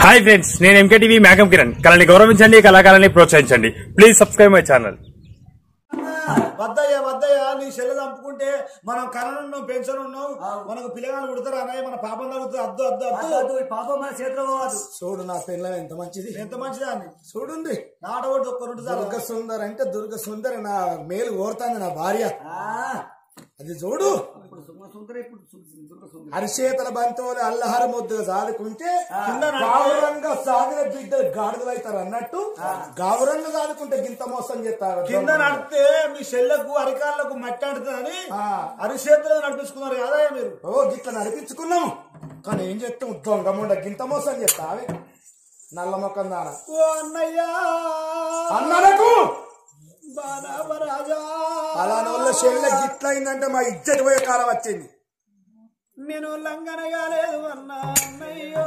Hi friends నేను MKTV మేఘం కిరణ్ కళని గౌరవించండి కళాకారాన్ని ప్రోత్సహించండి ప్లీజ్ సబ్స్క్రైబ్ మై ఛానల్ వద్దయ్యా వద్దయ్యా నీ చెల్లె చంపుకుంటే మనం కనున్నాం పెన్షన్ ఉన్నాం మనకు పిల్లగాలు పుడతారు అన్నయ్య మన పాపం తగ్గుతుంది అద్దు అద్దు అద్దు అద్దు, ఈ పాపం మన చేతిలో పోవద్దు చూడు నా పిల్ల ఎంత మంచిది ఎంత మంచిదా అని చూడుంది నాటగొట్టి ఒక్క రెండు దుర్గ సుందర్ అంటే దుర్గ సుందర్ నా మేలు కోరుతాంది నా భార్య ఆ, అది చూడు ఇప్పుడు సుమ సుందర ఇప్పుడు సు- దుర్గ సుందర అరిచేతల బంతోలు అల్లహర ముద్దుగా సాదుకుంటే గావురంగా సాగిన బిడ్డలు గాడుదలు అవుతారు అన్నట్టు గావురంగా సాదుకుంటే గింత మోసం చేస్తారు కింద నడితే మీ చెల్లెకు అరికాళ్ళకు మట్టి అంటుతుందని ఆ. అరిచేతులు నడిపించుకున్నారు కదా మీరు ఓ గిట్ల నడిపించుకున్నాము కానీ ఏం చెప్తాం దొంగముండ గింత మోసం చేస్తావి నల్ల మొక్కం దాన ఓ అన్నయ్యా అన్నలకు బాణాపరాజా అలానే వాళ్ళ చెల్లె గిట్ల అయిందంటే మా ఇజ్జత పోయే కాలం వచ్చింది నేను లంగనగా లేదు అన్నా అన్నయ్యో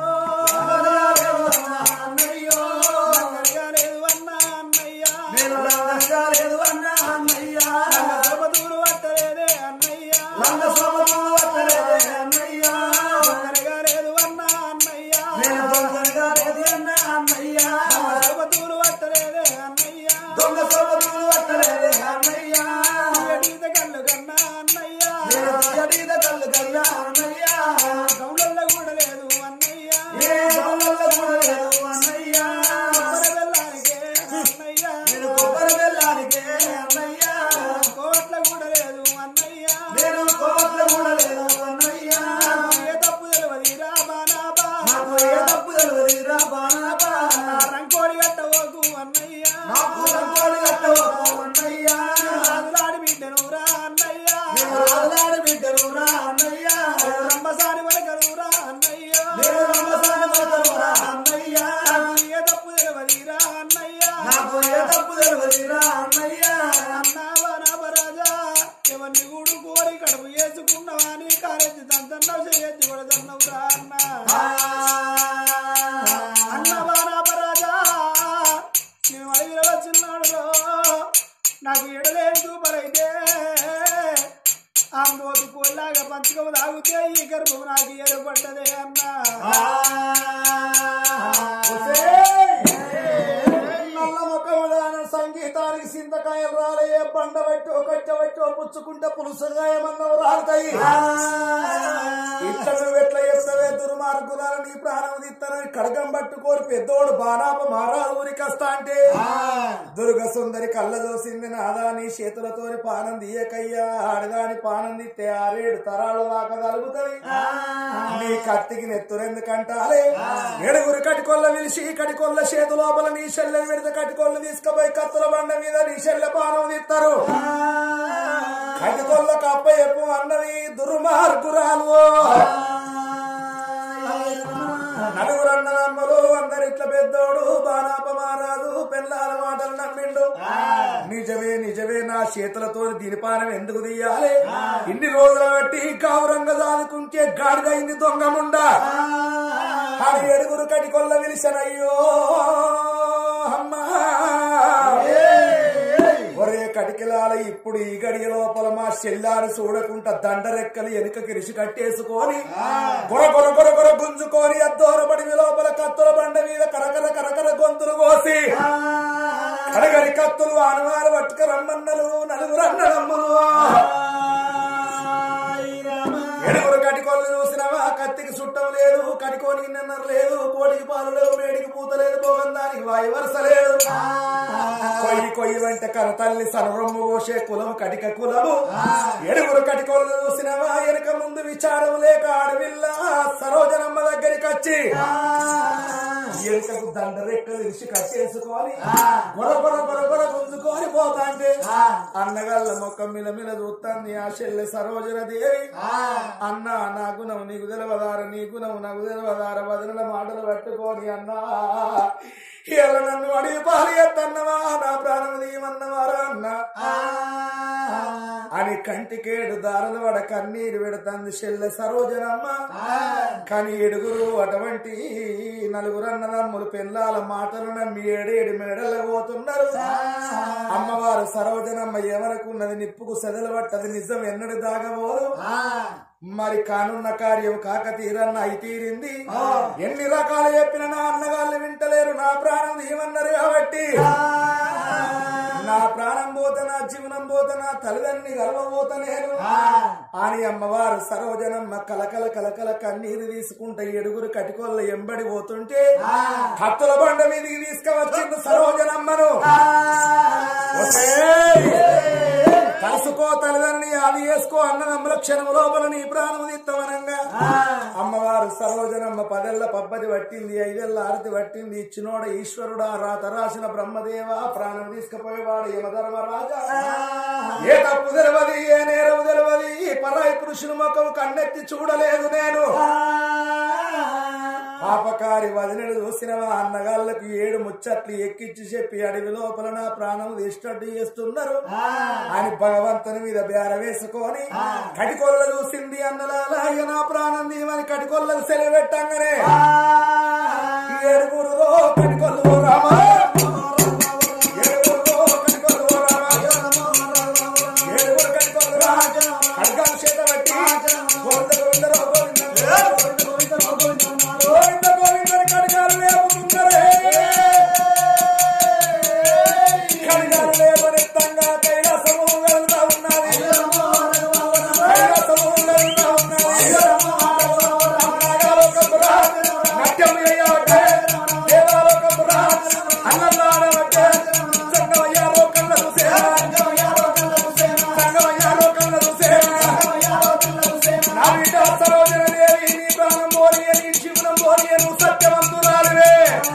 అన్నయ్యో లంగనగా లేదు అన్నా అన్నయ్యా నేను లంగగా లేదు అన్న అన్నయ్యా సోపతూరు పట్టలేదే అన్నయ్యా లంగ సోమము వత్తలేదే అన్నయ్యా లంగనగా లేదు అన్నా అన్నయ్యా నేను దొంగగా లేదు అన్న అన్నయ్యా సోపతూరు పట్టలేదే అన్నయ్యా దొంగ సోమములు వత్తలేదే అన్నయ్యా ఎడీత కళ్ళు కన్నా అన్నయ్యా నేను తీయడీద కళ్ళు కన్నా అన్నయ్యా గౌడల్లో కూడా లేదు అన్నయ్యా ఏ దొంగల్లో కూడా లేదు అన్నయ్యా కొబ్బరి బెల్లానికే అన్నయ్యా నేను కొబ్బరి బెల్లానికే అన్నయ్యా కోట్ల కూడా లేదు అన్నయ్యా నేను కోట్ల కూడా లేదు అన్నయ్యా ఏ తప్పు తెలియదురా బానాబా నాకు ఏ తప్పు తెలియదు రా బాణాబా రంకోడి కట్టవోకు అన్నయ్యా నాకు రంగోలి కట్టవకు అన్నయ్యా రాజులాడి బిడ్డను రా అన్నయ్యా నేను రాజులాడి బిడ్డను రా అన్నయ్యా రంబసాని వరకలు రా అన్నయ్యా నేను రంగసాని మొదలు రా అన్నయ్యా నాకు ఏ తప్పు తెలియదురా అన్నయ్యా నాకు ఏ తప్పు తెలియదు రా అన్నయ్యా అన్నావా నాబరాజా ఎవరిని గూడు కోరి కడుపు వేసుకున్నావని కాలేజీ తంతన్నావు చేయొచ్చు కూడా తన్నవురా అన్నా అన్నవా నాబరాజా నేను అడవిలో వచ్చినాడు రో నాకు ఎడలేని దూపరైతే ఆ మోతు కోల్లాగా పంచకము తాగితే ఈ గర్భం నాకు ఏర్పడ్డదే అన్నా నల్ల మొక్కముదాన సంగీతానికి సింతకాయలు రాలే బండ పెట్టో కట్టె పెట్టో పుచ్చుకుంటే పులుసుగాయమన్నవి రాలుతాయి ఇట్లా నువ్వు ఎట్లా చెప్తావే దుర్మార్గురాలు నీ ప్రాణం తీస్తానని కడగం పట్టుకోరు పెద్దోడు బాణాప మారాలు ఊరికొస్తా అంటే దుర్గ సుందరి కళ్ళ దోసింది నాదా నీ చేతులతోని పానం తీయకయ్యా ఆడదాని పానం తీస్తే ఆరేడు తరాల దాకా కలుగుతుంది నీ కత్తికి నెత్తురెందుకంటాలే ఏడుగురు కటికొల్ల విలిసి కటికొల్ల చేతు లోపల నీ చెల్లె విడత కటికొల్లు తీసుకుపోయి కత్తుల బండ మీద నీ చెల్లె పానం తీస్తారు కటికొల్ల కప్ప ఎప్పు అన్నది దుర్మార్గురాలు నలుగురు అన్నదమ్మలు అందరిట్ల పెద్దోడు బాణాప మారాదు పెళ్ళాల మాటలు నమ్మిండు నిజమే నిజమే నా చేతులతో దీనిపానం ఎందుకు తీయాలి ఇన్ని రోజుల బట్టి గౌరంగా దాదుకుంటే గాడిదైంది దొంగముండా అని ఏడుగురు కటికొల్ల విలిసనయ్యో అమ్మా ఒరే కటికిలాల ఇప్పుడు ఈ గడియ లోపల మా చెల్లాని చూడకుండా దండరెక్కలు వెనుక కిరిసి కట్టేసుకొని గొర గొర గొర గొర గుంజుకొని అద్దోరబడి లోపల కత్తుల బండ మీద కరకర కరకర గొంతులు కోసి కడగడి కత్తులు ఆనవాలు పట్టుక రమ్మన్నలు నలుగురు అన్నదమ్ములు ఎడుగురు కటికోళ్ళు చూసినవా కత్తికి చుట్టం లేదు కటికోనికి నిన్నరు లేదు కోడికి పాలు లేవు వేడికి పూత లేదు పోగందానికి వాయి వరుస లేదు కొయ్యి కొయ్యి వెంట కన తల్లి సర్వమ్ము కోసే కులం కటిక కులము ఎడుగురు కటికోళ్ళు చూసినవా వెనక ముందు విచారం లేక ఆడవిల్ల సరోజనమ్మ దగ్గరికి వచ్చి ఎరుకకు దండ రెక్కలు ఇరిచి కట్టేసుకొని గొర గొర గొర గొర గుంజుకొని పోతాంటే అన్నగల్ల మొక్క మిల మిల చూస్తాంది ఆ చెల్లె సరోజన దేవి అన్న నా గుణం నీకు తెలవదార నీ గుణం నాకు తెలవదార వదిన మాటలు పట్టుకొని అన్నా ఇలా నన్ను అడిగి పాలు ఎత్తన్నవా నా ప్రాణం తీయమన్నవారా అన్న అని కంటికేడు దారులు వడ కన్నీరు పెడుతుంది చెల్లె సరోజనమ్మ కానీ ఏడుగురు అటువంటి నలుగురు అన్నదమ్ములు పిల్లల మాటలు నమ్మి ఏడేడు మేడలు పోతున్నారు అమ్మవారు సరోజనమ్మ ఎవరకు ఉన్నది నిప్పుకు సెదలు పట్టది నిజం ఎన్నడు దాగబోదు మరి కానున్న కార్యం కాక తీరన్న అయి తీరింది ఎన్ని రకాలు చెప్పిన నా అన్నగాళ్ళు వింటలేరు నా ప్రాణం ఏమన్నారు కాబట్టి నా ప్రాణం పోత నా జీవనం పోత నా తల్లిదండ్రిని గర్వపోత నేను అని అమ్మవారు సరోజనమ్మ కలకల కలకల కన్నీరు తీసుకుంటే ఎడుగురు కటికొల్ల ఎంబడి పోతుంటే కత్తుల బండ మీదకి తీసుకువచ్చింది సరోజనమ్మను ఒసేయ్! కలుసుకో తల్లిదండ్రిని అది వేసుకో అన్నదమ్ముల క్షణం లోపల నీ ప్రాణం తీత్తమనంగా అమ్మవారు సరోజనమ్మ పదెల్ల పబ్బది పట్టింది ఐదెల్ల ఆరతి పట్టింది ఇచ్చినోడ ఈశ్వరుడా రాత రాసిన బ్రహ్మదేవ ప్రాణం తీసుకుపోయేవాడు యమధర్మరాజా ఏ తప్పు తెలవది ఏ నేరం తెలవది ఈ పరాయి పురుషుని ముఖం కన్నెత్తి చూడలేదు నేను పాపకారి వదినడు చూసినవా అన్నగాళ్ళకు ఏడు ముచ్చట్లు ఎక్కించి చెప్పి అడవి లోపల నా ప్రాణం తీసినట్టు చేస్తున్నారు అని భగవంతుని మీద బేర వేసుకొని కటికొల్ల చూసింది అన్నలాలా ఇక నా ప్రాణం దీవని కటికొల్లకు సెలవు పెట్టంగానే ఏడుగురులో కటికొల్లు రామా ఏడుగురులో కటికొల్లు రామా ఏడుగురు కటికొల్లు రా ఖడ్గాలు చేత పట్టి గోవింద గోవింద గోవింద గోవింద గోవింద కడిగాలు లేపుతున్నరే కడిగాలు లేపనెత్తంగా కైలాసము వెళ్తా ఉన్నది కైలాసము వెళ్తా ఉన్నది నాగాలోకపురా, నాట్యం చేయవట్టే, దేవాలోకపురా, అన్నదానవట్టే, సంగమయ్యాలో కళ్ళ చూసేనా, సంగమయ్యాలో కళ్ళ చూసేనా, నా బిడ్డ సరోజన దేవి నీ ప్రాణం పోని నీ జీవనం పోని నువ్వు సత్యవంతురాలివే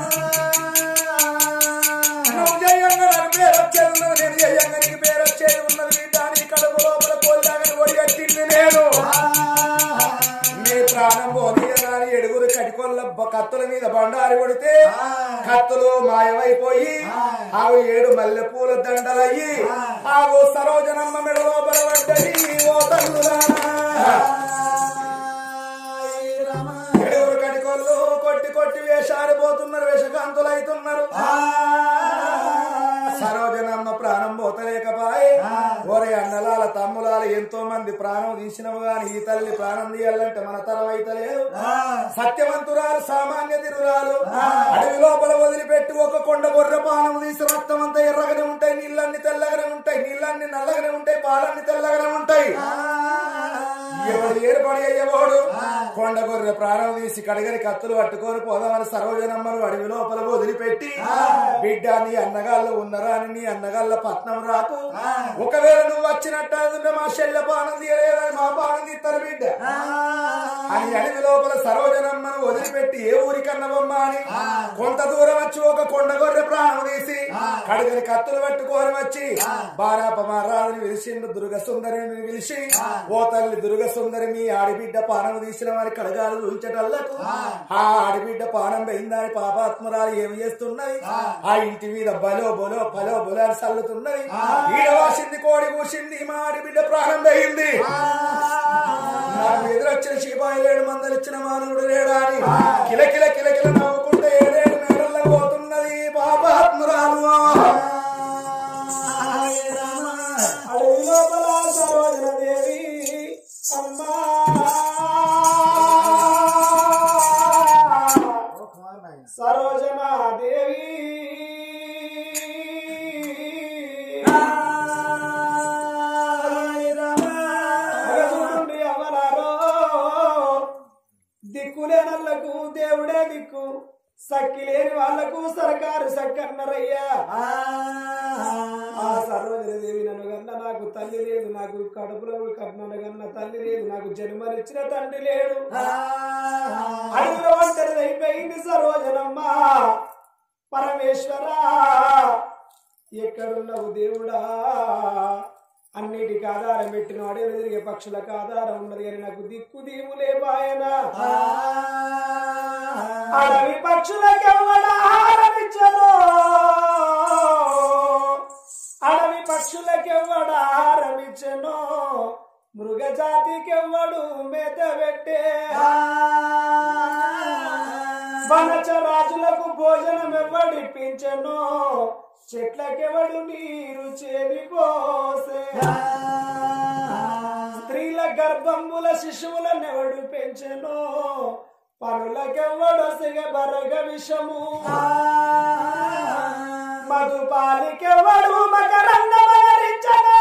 నువ్వు జయంగా నాకు పేరు వచ్చేది ఉన్నది నేను జయంగా నీకు పేరు వచ్చేది ఉన్నది బిడ్డ నీ కడుపు లోపల పోలిలాగా ఒడిగట్టింది నేను నీ ప్రాణం పోనీయగాని ఎడుగురు కటికొల్ల బ- కత్తుల మీద బండారి కొడితే కత్తులు మాయమైపోయి ఆవు ఏడు మల్లె పూల దండలయ్యి ఆవు సరోజనమ్మ మెడ లోపల పడ్డది ఓ తల్లులారా ఏడుగురు కటికొల్లు కొట్టి కొట్టి వేషాడిపోతున్నారు వేషకాంతులు అవుతున్నారు సరోజనమ్మ ప్రాణం పోతలేకపాయే ఓరే అన్నలాల తమ్ములాల ఎంతో మంది ప్రాణం తీసినవు గాని ఈ తల్లి ప్రాణం తీయాలంటే మన తరం అయితలేదు సత్యవంతురాలు సామాన్య తిరురాలు అడవి లోపల వదిలిపెట్టి ఒక కొండ బొర్ర పానం తీసి రక్తం అంతా ఎర్రగానే ఉంటాయి నీళ్ళన్ని తెల్లగానే ఉంటాయి నీళ్ళన్ని నల్లగానే ఉంటాయి పాలన్ని తెల్లగానే ఉంటాయి ఎవడు ఏర్పడి అయ్యేవాడు కొండ గొర్రె ప్రాణం తీసి కడగని కత్తులు పట్టుకొని పోదామని సరోజనమ్మను అడవి లోపల వదిలిపెట్టి బిడ్డ నీ అన్నగాళ్ళు ఉన్నరా అని నీ అన్నగాళ్ళ పట్నం రాకు ఒకవేళ నువ్వు వచ్చినట్టు మా చెల్లె పానం తీయలేదని మా పానం తీస్తారు బిడ్డ అని అడవి లోపల సరోజనమ్మను వదిలిపెట్టి ఏ ఊరికన్నవమ్మా అని కొంత దూరం వచ్చి ఒక కొండ గొర్రె ప్రాణం తీసి కడగని కత్తులు పట్టుకొని వచ్చి బారాప మహారాజుని పిలిచిండు దుర్గ సుందరిని పిలిచి ఓ తల్లి దుర్గ సుందరి మీ ఆడిబిడ్డ పానం తీసిన వారి కడగాలు ఉంచటల్లకు ఆ ఆడిబిడ్డ పానం పోయిందని పాపాత్మరాలు ఏమి చేస్తున్నది ఆ ఇంటి మీద బలో బలో పలో బలో అని చల్లుతున్నది ఈడ వాసింది కోడి కూసింది మా ఆడిబిడ్డ ప్రాణం పోయింది నాకు ఎదురొచ్చిన శిపాయి లేడు మందలు ఇచ్చిన మానవుడు లేడా అని కిల కిల కిల కిల నవ్వుకుంటే ఏడేడు మేడల్లో పోతున్నది పాపాత్మురాలు అడవి లోపల సరోజన దేవి అమ్మా సరోజన దేవి అగసుండి అమరారో దిక్కులే నల్లకు దేవుడే దిక్కు సక్కి లేని వాళ్లకు సర్కారు సక్కన్నరయ్యా ఆ సరోజన దేవి నన్ను గన్న నాకు తల్లి లేదు నాకు కడుపులో కట్నాను గన్న తల్లి లేదు నాకు జన్మనిచ్చిన తండ్రి లేడు అడుగుల ఒంటరి అయిపోయింది సరోజనమ్మ పరమేశ్వరా ఎక్కడున్నావు దేవుడా అన్నిటికి ఆధారం పెట్టిన అడవి తిరిగే పక్షులకు ఆధారం ఉన్నది అని నాకు దిక్కు దీవులే బాయన అడవి పక్షులకెవ్వడా ఆహారమిచ్చను అడవి పక్షులకెవ్వడా ఆహారమిచ్చను మృగజాతికెవ్వడు మేత పెట్టే వనచర రాజులకు భోజనం ఎవడిపించను చెట్లకెవడు నీరు చేరిపోసే స్త్రీల గర్భముల శిశువులనెవడు పెంచెను పనులకెవ్వడు సిగబరగ విషము మధుపాలికెవ్వడు మకరందమలరించను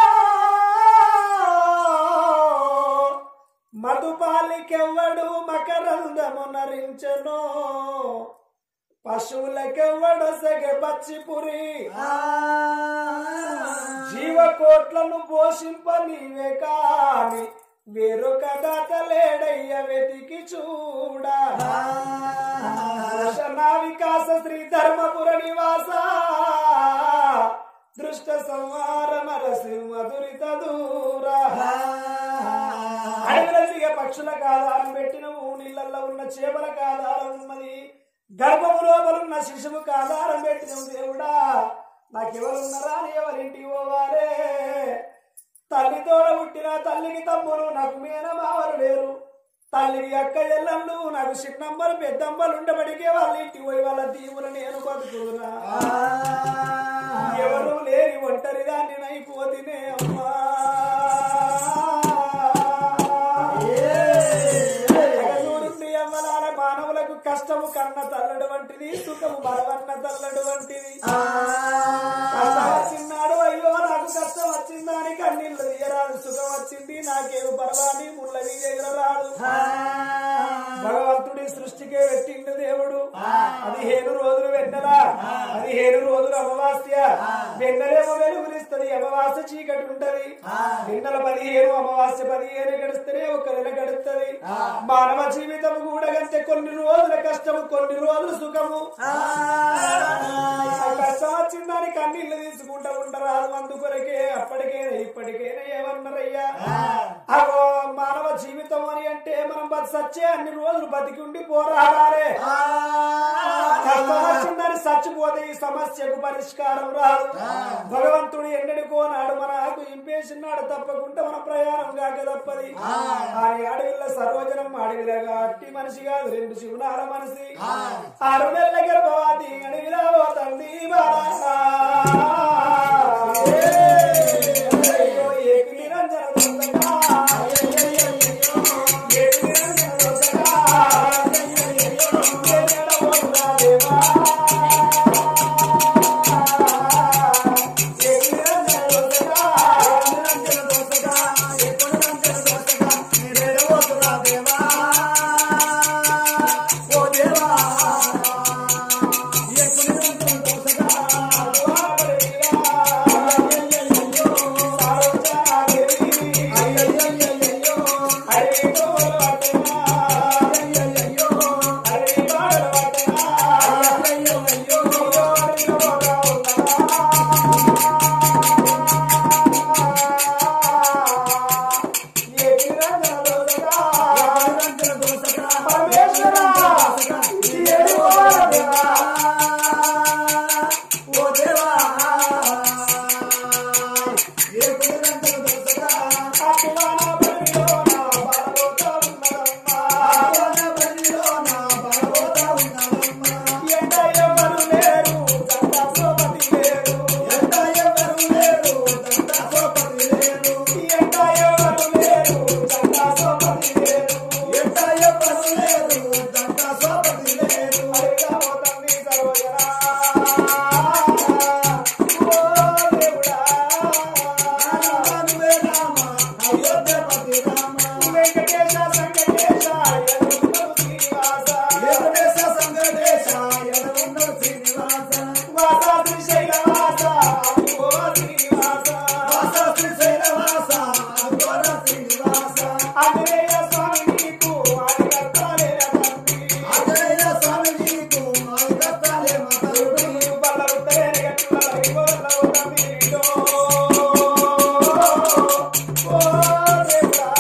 మధుపాలికెవ్వడు మకరందము నరించను పశువులకెవ్వడు సగె పచ్చిపురి జీవకోట్లను పోషింప నీవే కాని వేరొక దాతలేడయ్య వెతికి చూడా నా వికాస శ్రీ ధర్మపుర నివాస దృష్ట సంహార నరసింహ దురిత దూరా అడవిలసిగ పక్షులకు ఆధారం పెట్టినవు నీళ్ళల్లో ఉన్న చేపలకు ఆధారం ఉన్నది గర్భము లోపలున్న శిశువుకు ఆధారం పెట్టినవు దేవుడా నాకెవరున్నారా అని ఎవరింటికి పోవాలే తల్లితోడ పుట్టిన తల్లికి తమ్ముడు నాకు మేనమావరు లేరు తల్లికి అక్క ఎల్లళ్ళు నాకు చిన్నమ్మలు పెద్దమ్మలు ఉండబడికే వాళ్ళ ఇంటికి పోయి వాళ్ళ దీవులు నేను బతుకున్నా ఎవరు లేని ఒంటరి దాన్ని నైపోతినే అమ్మా చూడండి అమ్మలాల మానవులకు కష్టము కన్న తల్లడు వంటిది సుఖము బలవన్న తల్లడు వంటిది కష్టం వచ్చిన్నాడు అయ్యో నాకు కష్టం వచ్చిందని కన్నీళ్ళు తీయరాదు సుఖం వచ్చింది నాకేమి పర్వాని ముళ్ళవి ఎగరరాదు భగవంతుడి సృష్టికే పెట్టిండు దేవుడు పదిహేను రోజులు వెన్నెలా పదిహేను రోజులు అమావాస్య వెన్నెలేమో వెలుగునిస్తుంది అమావాస్య చీకటి ఉంటది వెన్నెల పదిహేను అమావాస్య పదిహేను గడిస్తేనే ఒక నెల గడుస్తుంది మానవ జీవితం కూడా కంటే కొన్ని రోజుల కష్టము కొన్ని రోజులు సుఖము ఆ కష్టం వచ్చిందని కన్నీళ్లు తీసుకుంటా ఉండరాదు అందుకొరకే అప్పటికేనే ఇప్పటికేనే ఏమన్నారయ్యా అగో మానవ జీవితం అని అంటే మనం బతి సచ్చే అన్ని రోజులు బతికి ఉండి పోరాడాలే కష్టం వచ్చిందని చచ్చిపోతే ఈ సమస్యకు పరిష్కారం రాదు భగవంతుడు ఎన్నడికో నాడు మనకు ఇంపేసినాడు తప్పకుండా మన ప్రయాణం కాక తప్పది అని అడవిలో సర్వజనం అడవిలో అట్టి మనిషి కాదు రెండు శివునాల మనిషి ఆరు నెలల గర్భవాది అడవిలో పోతుంది బాలా అయ్యో, ఏకు నిరంజన దొంగగా. ఏకు నిరంజన దొంగగా. ఎన్నడ పోతున్నా దేవా. ఏకు నిరంజన దొంగగా. నిరంజన దొంగగా. ఏకు నిరంజన దొంగగా. నేనేడ పోతున్నా దేవా. ఓ దేవా. ఏకు నిరంజన దొంగగా. వెంకటేశ సంకటేశ శ్రీనివాస వాస శ్రీశైల వాస ఓ శ్రీనివాస ఆంజనేయ స్వామి నీకు ఆదికర్తాలే తండ్రి నీవు బల్ల ఉత్తరేని గట్టుల వైభోగంల ఒక మీరిలో. ఓ దేవుడా.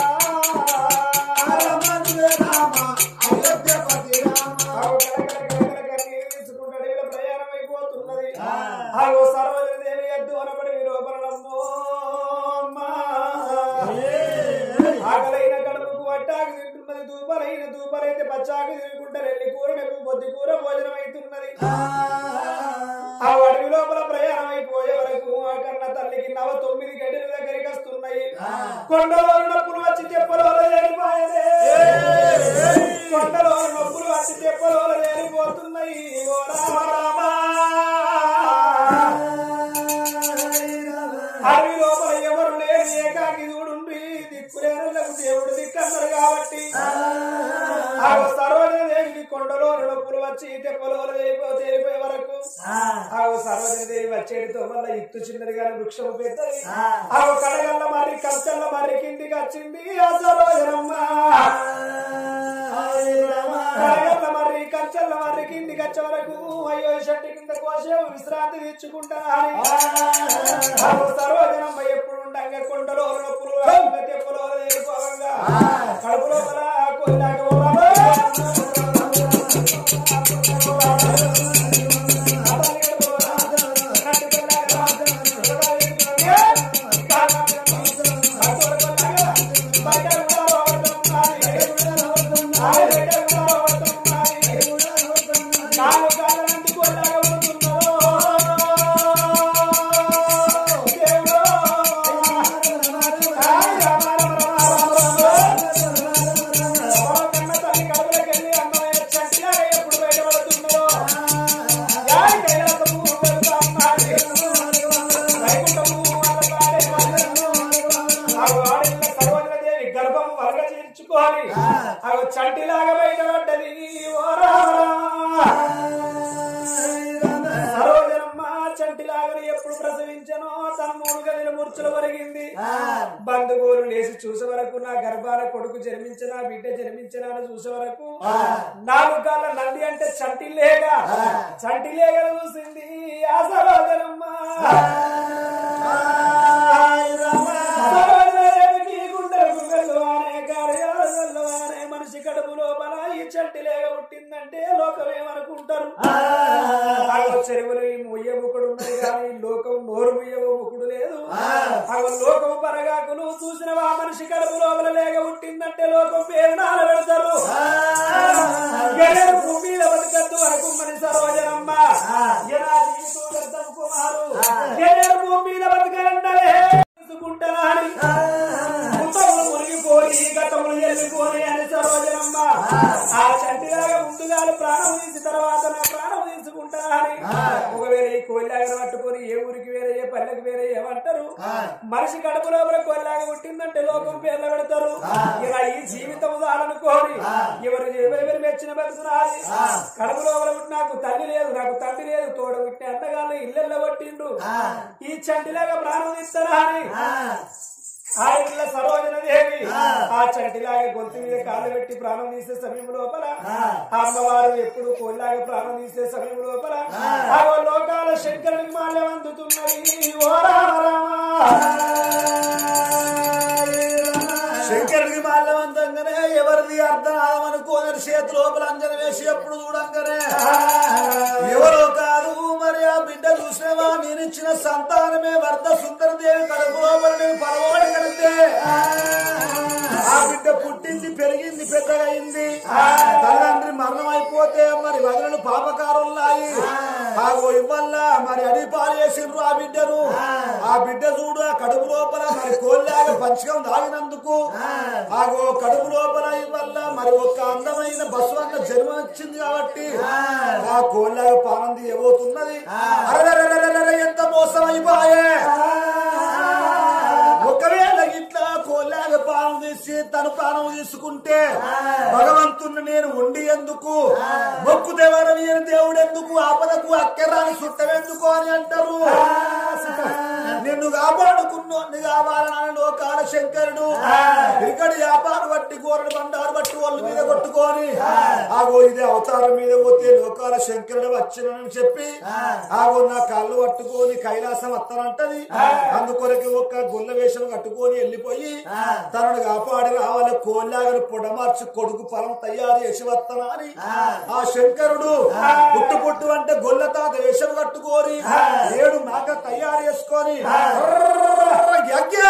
ఆగో కలకల కలకల కన్నీరు తీసుకుంటాడు. ఇలా ప్రయాణం అయిపోతున్నది. ఆగో సర్వజనదేవి ఎద్దు అనబడి విలోపనమ్మో అమ్మా. ఆకలైన కడుపుకు వట్టాకు తింటున్నది దూపలైన దూపలైతే పచ్చాకు తినుకుంటారు ఎల్లి కూర నెప్పు బొద్ది కూర భోజనం అవుతున్నది అవ తొమ్మిది గడిల దగ్గరికి వస్తున్నాయి కొండలో నొప్పులు వచ్చి తెప్పలో లేనిపోయే కొండలో నొప్పులు వచ్చి తెప్పలో లేనిపోతున్నాయి ఓ రామ రామ అడవి లోపల ఎవరు లేని ఏకాకి చూడుండి దిక్కులేనులకు దేవుడు దిక్కన్నారు కాబట్టి ఆ సర్వజనదేవికి కొండలో నొప్పులు వచ్చి తెప్పలో తేలిపోయే వరకు ఆ సర్వజనదేవి వచ్చేటితో వల్ల ఇత్తు చిన్నది కానీ వృక్షము పెద్దది ఆ కడగల్ల మరి కచ్చల్ల మరి కిందికి వచ్చింది ఆ సర్వజనమ్మ కడగల్ల మరి కచ్చల్ల మరి కిందికి వచ్చే వరకు అయ్యో చెట్టు కింద కోసే విశ్రాంతి తెచ్చుకుంటా సర్వజనమ్మ ఎప్పుడు ఉండగా కొండలో నొప్పులు తెప్పలో లేకపోగా కడుపు లోపల కొన్నాక గర్భం వరగ చేర్చుకోవాలి అవి చంటిలాగా బయటపడ్డది ఓ రామ సరోజనమ్మ చంటిలాగని ఎప్పుడు ప్రసవించనో తన మూడు గదిల మూర్ఛలు వరిగింది బంధుగోరు లేచి చూసే వరకు నా గర్భాన కొడుకు జన్మించిన బిడ్డ జన్మించిన అని చూసే వరకు నాలుగు కాళ్ళ నంది అంటే చంటిలేగా చంటిలేగా చూసింది ఆ సరోజనమ్మ సరోజనదేవికి గుండెలకు వెళ్ళువానే గాడియాల వెళ్ళువానే మనిషి కడుపు లోపల ఈ చంటిలేగ పుట్టిందంటే లోకం ఏమనుకుంటారు ఆగో చెరువులు ఈ ముయ్య ముకుడు ఉన్నది కానీ లోకం నోరు ముయ్య ముకుడు లేదు ఆగో లోకం పరగాకులు చూసిన ఆ మనిషి కడుపు లోపల లేక పుట్టిందంటే లోకం పేరునాలు పెడతారు గణేరు భూమి మీద బతకద్దు వరకు మన సరోజనమ్మ ఎలా జీవితం వ్యర్థం కుమారు గణేరు భూమి మీద బతకాలంటే తీసుకుంటారని ఉత్తములు మునిగిపోయి గతములు వెళ్ళిపోయి అని సరోజనమ్మ ఆ చంటిలాగా ముందుగా ప్రాణం తీసిన తర్వాత నా ప్రాణం తీసుకుంటారని ఒకవేళ ఈ కోయిలాగా పట్టుకొని ఏ ఊరికి వేరే ఏ పల్లెకి వేరే ఏమంటారు మనిషి కడుపు లోపల కోయిలాగా పుట్టిందంటే లోకం పేర్లు పెడతారు ఇలా ఈ జీవితం చాలనుకోని ఎవరు ఎవరు మెచ్చిన బతుకురాలి కడుపు లోపల పుట్టి నాకు తల్లి లేదు నాకు తండ్రి లేదు తోడ పుట్టిన అన్నగాళ్ళు ఇళ్ళల్లో పట్టిండు ఈ చంటిలాగా ప్రాణం తీస్తారా అని ఆ ఇళ్ళ సరోజన దేవి ఆ చంటిలాగా గొంతు మీద కాళ్ళు పెట్టి ప్రాణం తీసే సమయం లోపల ఆ అమ్మవారు ఎప్పుడు కోల్లాగా ప్రాణం తీసే సమయం లోపల ఆ లోకాల శంకరునికి మాల్యం అందుతున్నది ఓ రామ శంకరుడికి మాల్యవంతంగానే ఎవరిది అర్థనాదం అనుకోని చేతి లోపల అంజన వేసి ఎప్పుడు చూడంగానే ఎవరో కాదు మరి ఆ బిడ్డ చూసినవా నేను ఇచ్చిన సంతానమే వర్ధ సుందరదేవి కడుపు లోపల నేను పరవాడి కడితే ఆ బిడ్డ పుట్టింది పెరిగింది పెద్దగా అయింది తల్లిదండ్రి మరణం అయిపోతే మరి వదలను పాపకారున్నాయి ఆగో ఇవ్వల్ల మరి అడి పారేసిండ్రు ఆ బిడ్డను ఆ బిడ్డ చూడు ఆ కడుపు లోపల మరి కోల్లాగా పంచకం తాగినందుకు ఆగో కడుపు లోపల ఇవ్వల్ల మరి ఒక అందమైన బస్వన్న జన్మ వచ్చింది కాబట్టి ఆ కోల్లాగా పానం తీయబోతున్నది అరెరెరెరెరెరె, ఎంత మోసం అయిపోయే ఒకవేళ ఇట్లా కోల్లాగా ప్రాణం తీసి తను ప్రాణం తీసుకుంటే భగవంతుణ్ణి నేను ఉండి ఎందుకు మొక్కు దేవరం దేవుడు ఎందుకు ఆపదకు అక్కెరాని సుట్టమెందుకు అని అంటారు నిన్ను కాపాడుకున్నోన్ని కావాలని లోకాల శంకరుడు ఇక్కడి వ్యాపారం బట్టి కూరడు బండారు బట్టి వాళ్ళ మీద కొట్టుకొని ఆగో ఇది అవతారం మీద పోతే లోకాల శంకరుడు వచ్చినని చెప్పి ఆగో నా కాళ్ళు పట్టుకొని కైలాసం వస్తానంటది అందుకొరకు ఒక గుల్ల వేషం కట్టుకొని వెళ్ళిపోయి తనను కాపాడి రావాలి కోల్లాగని పొడమార్చి కొడుకు పొలం తయారు చేసి వస్తానా అని ఆ శంకరుడు పుట్టు పుట్టు అంటే గొల్ల తాత వేషం కట్టుకొని ఏడు నాక తయారు చేసుకొని యజ్ఞ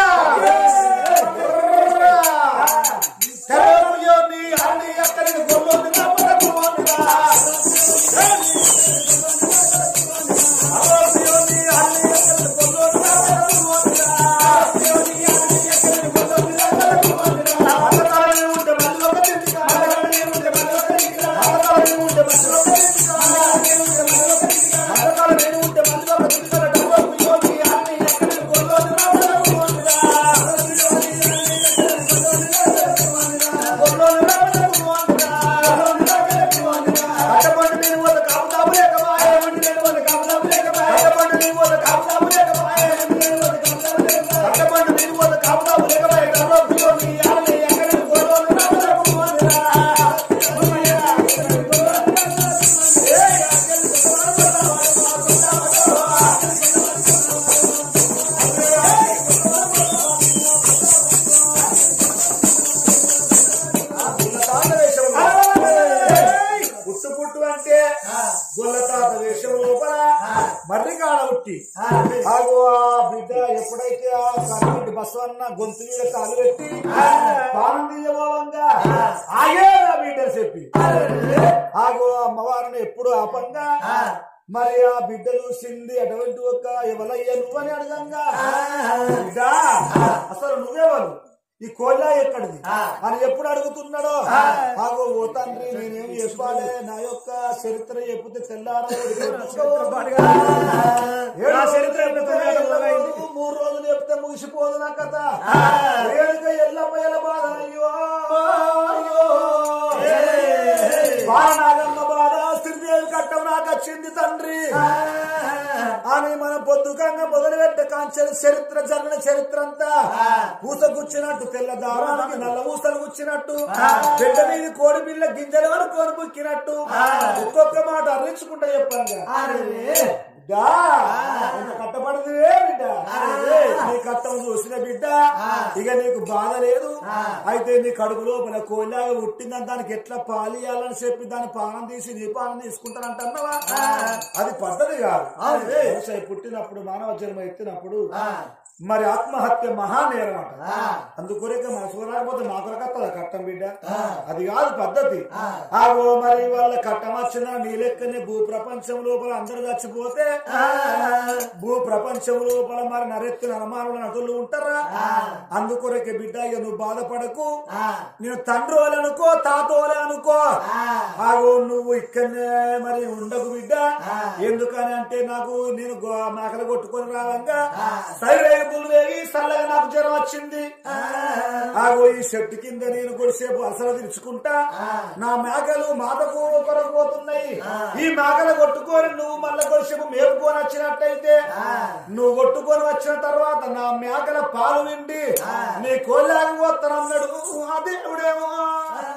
తెరవయోని అన్ని ఎక్కడికి గొల్లోని నమ్మకం వండురా. అలోపియోని అన్ని ఎక్కడికి గొల్లోని నమ్మకం వండురా. తర్వాత వేషం లోపల మర్రికాడ ఉట్టి ఆగు ఆ బిడ్డ ఎప్పుడైతే ఆ కన్నటి బసవన్న గొంతు మీద కాలు పెట్టి పానం తీయబోవంగా ఆగే నా బిడ్డ చెప్పి ఆగు ఆ అమ్మవారిని ఎప్పుడు ఆపంగా మరి ఆ బిడ్డ చూసింది అటువంటి ఒక ఎవరయ్యా నువ్వని అడగంగా బిడ్డ అసలు నువ్వెవరు ఈ కోళ్ళ ఎక్కడిది అని ఎప్పుడు అడుగుతున్నాడో ఆగో ఓ తండ్రి నేనేం చెప్పాలి నా యొక్క చరిత్ర చెప్తే నా చరిత్ర చెప్తే తెల్లారు మూడు రోజులు చెప్తే ముగిసిపోదు నా కథ వేడుక ఎల్లమ్మ ఎల బాధ అయ్యో అయ్యో బాలనాగమ్మ బాధ శ్రీదేవి కట్టం నాకు వచ్చింది తండ్రి అని మనం పొద్దుకంగా మొదలు పెట్టే కాంచెల చరిత్ర జరిగిన చరిత్ర అంతా పూత గుచ్చినట్టు తెల్ల దారానికి నల్ల పూసలు గుచ్చినట్టు బిడ్డ మీద కోడి పిల్ల గింజలు వరకు బుక్కినట్టు ఒక్కొక్క మాట అర్రించుకుంటా చెప్పాను బిడ్డ ఇంత కట్టబడదు బిడ్డ నీ కట్టం చూసిన బిడ్డ ఇక నీకు బాధ లేదు అయితే నీ కడుపు లోపల కోలాగా పుట్టిందని దానికి ఎట్లా పాలియాలని చెప్పి దాని పానం తీసి నీ పానం తీసుకుంటానంటున్నావా అది పద్ధతి కాదు వ్యవసాయ పుట్టినప్పుడు మానవ జన్మ ఎత్తినప్పుడు మరి ఆత్మహత్య మహానేరం అంట అందుకొరక మన చూడకపోతే మా కొరకత్తదా కట్టం బిడ్డ అది కాదు పద్ధతి ఆగో మరి వాళ్ళ కట్టం వచ్చిన నీ లెక్కనే భూ ప్రపంచం లోపల అందరు చచ్చిపోతే భూ ప్రపంచం లోపల మరి నరెత్తిన అనుమానులు నటులు ఉంటారా అందుకొరకే బిడ్డ ఇక నువ్వు బాధపడకు నేను తండ్రి అనుకో తాతోలే అనుకో ఆగో నువ్వు ఇక్కడనే మరి ఉండకు బిడ్డ ఎందుకని అంటే నాకు నేను గో- మేకలు కొట్టుకొని రావంగా సైరేగులు వేగి చల్లగా నాకు జ్వరం వచ్చింది ఆగో ఈ చెట్టు కింద నేను కొద్దిసేపు అసలు తెరుచుకుంటా నా మేకలు మాతకు కొరకు పోతున్నాయి ఈ మేకలు కొట్టుకొని నువ్వు మళ్ళా కొద్దిసేపు మేపుకొని వచ్చినట్టయితే నువ్వు కొట్టుకొని వచ్చిన తర్వాత నా మేకల పాలు విండి నీ కోళ్ళాగి పోతానన్నాడు అదే దేవుడేమో